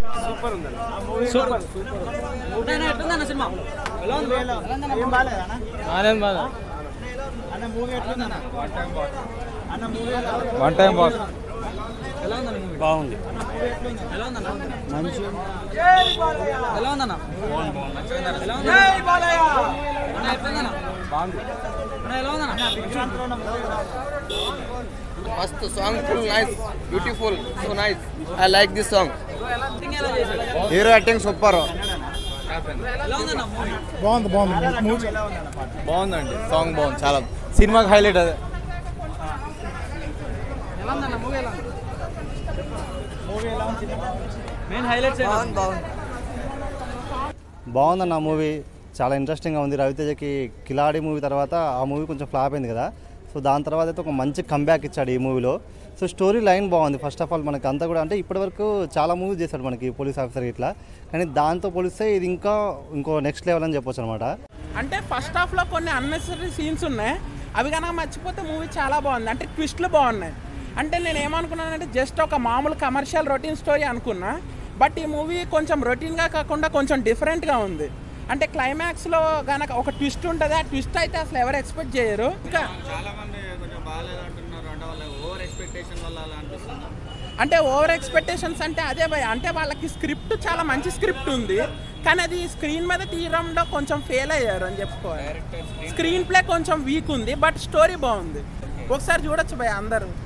super ఉంది ఎట్లుందన్న cinema ఎలా ఉంది ఏం బాగాలేదన్నా ఆనంద్ బాగా అన్న మూవీ ఎట్లుందన్న అన్న మూవీ వన్ టైం బాస్ ఎలా ఉందన్న మూవీ బాగుంది ఎలా ఉందన్న మంచి ఎలా ఉందన్న ఎలా ఉంది అన్న ఎట్లుందన్న బాగుంది అన్న ఎలా ఉందన్న మస్తు song full nice beautiful so nice I like this song acting ఎలా చేశారు హీరో యాక్టింగ్ సూపర్ ఎలా ఉందన్న మూవీ బాగుంది బాగుంది మూవీ బాగుందండి సాంగ్ బాగుంది చాలా సినిమాకి హైలైట్ అదే ఎలా ఉందన్న మూవీ ఎలా ఉంది మూవీ ఎలా ఉంది మెయిన్ హైలైట్స్ బాగుంది బాగుందన్న మూవీ చాలా ఇంట్రెస్టింగ్గా ఉంది రవితేజకి కిలాడి మూవీ తర్వాత ఆ మూవీ కొంచెం ఫ్లాప్ అయింది కదా సో దాని తర్వాత అయితే ఒక మంచి కంబ్యాక్ ఇచ్చాడు ఈ మూవీలో సో స్టోరీ లైన్ బాగుంది ఫస్ట్ ఆఫ్ ఆల్ మనకి అంతా కూడా అంటే ఇప్పటివరకు చాలా మూవీ చేశాడు మనకి పోలీస్ ఆఫీసర్ ఇట్లా కానీ దాంతో పోలిస్తే ఇది ఇంకా ఇంకో నెక్స్ట్ లెవెల్ అని చెప్పొచ్చు అనమాట అంటే ఫస్ట్ హాఫ్లో కొన్ని అన్నెసరీ సీన్స్ ఉన్నాయి అవి కనుక మర్చిపోతే మూవీ చాలా బాగుంది అంటే ట్విస్ట్లు బాగున్నాయి అంటే నేను ఏమనుకున్నానంటే జస్ట్ ఒక మామూలు కమర్షియల్ రొటీన్ స్టోరీ అనుకున్నా బట్ ఈ మూవీ కొంచెం రొటీన్గా కాకుండా కొంచెం డిఫరెంట్గా ఉంది అంటే క్లైమాక్స్లో గనక ఒక ట్విస్ట్ ఉంటుంది ఆ ట్విస్ట్ అయితే అసలు ఎవరు ఎక్స్పెక్ట్ చేయరు ఇంకా అంటే ఓవర్ ఎక్స్పెక్టేషన్స్ అంటే అదే భయ అంటే వాళ్ళకి స్క్రిప్ట్ చాలా మంచి స్క్రిప్ట్ ఉంది కానీ అది స్క్రీన్ మీద తీయడంలో కొంచెం ఫెయిల్ అయ్యారు అని చెప్పుకోవాలి స్క్రీన్ ప్లే కొంచెం వీక్ ఉంది బట్ స్టోరీ బాగుంది ఒకసారి చూడొచ్చు భయ అందరూ